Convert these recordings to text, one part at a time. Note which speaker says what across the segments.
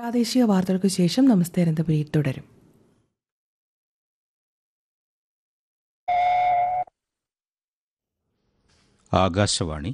Speaker 1: പ്രാദേശിക വാർത്തകൾക്ക് ശേഷം നമസ്തേ അനന്തപുരി തുടരും
Speaker 2: ആകാശവാണി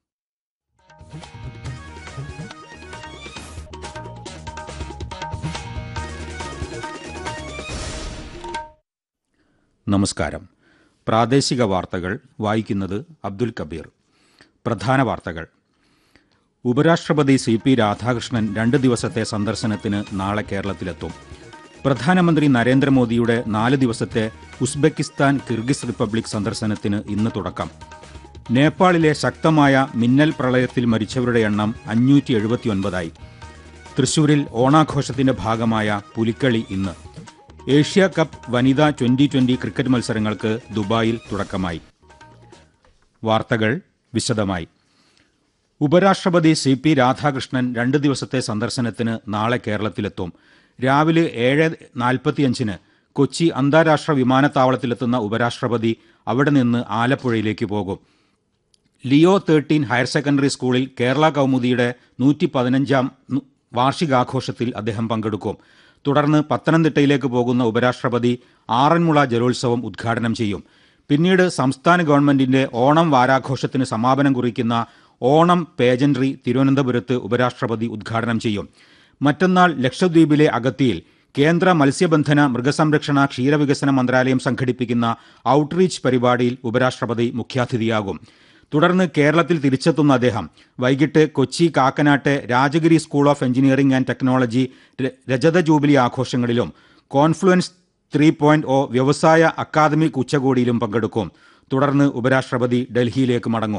Speaker 2: നമസ്കാരം പ്രാദേശിക വാർത്തകൾ വായിക്കുന്നത് അബ്ദുൽ കബീർ പ്രധാന വാർത്തകൾ ഉപരാഷ്ട്രപതി സി പി രാധാകൃഷ്ണൻ രണ്ട് ദിവസത്തെ സന്ദർശനത്തിന് നാളെ കേരളത്തിലെത്തും പ്രധാനമന്ത്രി നരേന്ദ്രമോദിയുടെ നാല് ദിവസത്തെ ഉസ്ബെക്കിസ്ഥാൻ കിർഗിസ് റിപ്പബ്ലിക് സന്ദർശനത്തിന് ഇന്ന് തുടക്കം നേപ്പാളിലെ ശക്തമായ മിന്നൽ പ്രളയത്തിൽ മരിച്ചവരുടെ എണ്ണം അഞ്ഞൂറ്റി എഴുപത്തിയൊൻപതായി തൃശൂരിൽ ഓണാഘോഷത്തിന്റെ ഭാഗമായ പുലിക്കളി ഇന്ന് ഏഷ്യ കപ്പ് വനിതാ ട്വന്റി ട്വന്റി ക്രിക്കറ്റ് മത്സരങ്ങൾക്ക് ദുബായിൽ തുടക്കമായി വാർത്തകൾ വിശദമായി ഉപരാഷ്ട്രപതി സി പി രാധാകൃഷ്ണൻ രണ്ട് ദിവസത്തെ സന്ദർശനത്തിന് നാളെ കേരളത്തിലെത്തും രാവിലെ ഏഴ് നാൽപ്പത്തിയഞ്ചിന് കൊച്ചി അന്താരാഷ്ട്ര വിമാനത്താവളത്തിലെത്തുന്ന ഉപരാഷ്ട്രപതി അവിടെ നിന്ന് ആലപ്പുഴയിലേക്ക് പോകും ലിയോ തേർട്ടീൻ ഹയർ സെക്കൻഡറി സ്കൂളിൽ കേരള കൗമുദിയുടെ നൂറ്റി പതിനഞ്ചാം വാർഷികാഘോഷത്തിൽ അദ്ദേഹം പങ്കെടുക്കും തുടർന്ന് പത്തനംതിട്ടയിലേക്ക് പോകുന്ന ഉപരാഷ്ട്രപതി ആറന്മുള ജലോത്സവം ഉദ്ഘാടനം ചെയ്യും പിന്നീട് സംസ്ഥാന ഗവൺമെന്റിന്റെ ഓണം വാരാഘോഷത്തിന് സമാപനം കുറിക്കുന്ന ഓണം പേജൻട്രി തിരുവനന്തപുരത്ത് ഉപരാഷ്ട്രപതി ഉദ്ഘാടനം ചെയ്യും മറ്റന്നാൾ ലക്ഷദ്വീപിലെ അഗത്തിയിൽ കേന്ദ്ര മത്സ്യബന്ധന മൃഗസംരക്ഷണ ക്ഷീരവികസന മന്ത്രാലയം സംഘടിപ്പിക്കുന്ന ഔട്ട്റീച്ച് പരിപാടിയിൽ ഉപരാഷ്ട്രപതി മുഖ്യാതിഥിയാകും തുടർന്ന് കേരളത്തിൽ തിരിച്ചെത്തുന്ന അദ്ദേഹം വൈകിട്ട് കൊച്ചി കാക്കനാട്ടെ Rajagiri school of engineering and technology ര- രജത ജൂബിലി ആഘോഷങ്ങളിലും കോൺഫ്ലുവൻസ് ത്രീ പോയിന്റ് ഒ വ്യവസായ അക്കാദമിക് ഉച്ചകോടിയിലും പങ്കെടുക്കും തുടർന്ന് ഉപരാഷ്ട്രപതി ഡൽഹിയിലേക്ക് മടങ്ങും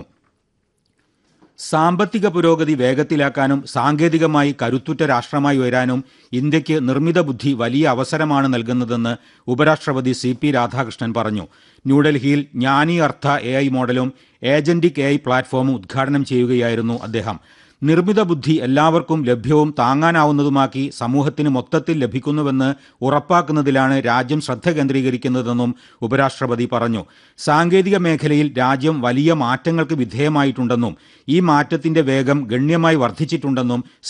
Speaker 2: സാമ്പത്തിക പുരോഗതി വേഗത്തിലാക്കാനും സാങ്കേതികമായി കരുത്തുറ്റ രാഷ്ട്രമായി ഉയരാനും ഇന്ത്യക്ക് നിർമ്മിത ബുദ്ധി വലിയ അവസരമാണ് നൽകുന്നതെന്ന് ഉപരാഷ്ട്രപതി സി പി രാധാകൃഷ്ണൻ പറഞ്ഞു ന്യൂഡൽഹിയിൽ ജ്ഞാനി അർത്ഥ എ ഐ മോഡലും ഏജന്റിക് എ ഐ പ്ലാറ്റ്ഫോമും ഉദ്ഘാടനം ചെയ്യുകയായിരുന്നു അദ്ദേഹം നിർമ്മിത ബുദ്ധി എല്ലാവർക്കും ലഭ്യവും താങ്ങാനാവുന്നതുമാക്കി സമൂഹത്തിന് മൊത്തത്തിൽ ലഭിക്കുന്നുവെന്ന് ഉറപ്പാക്കുന്നതിലാണ് രാജ്യം ശ്രദ്ധ കേന്ദ്രീകരിക്കുന്നതെന്നും ഉപരാഷ്ട്രപതി പറഞ്ഞു സാങ്കേതിക മേഖലയിൽ രാജ്യം വലിയ മാറ്റങ്ങൾക്ക് വിധേയമായിട്ടുണ്ടെന്നും ഈ മാറ്റത്തിന്റെ വേഗം ഗണ്യമായി വർദ്ധിച്ചിട്ടുണ്ടെന്നും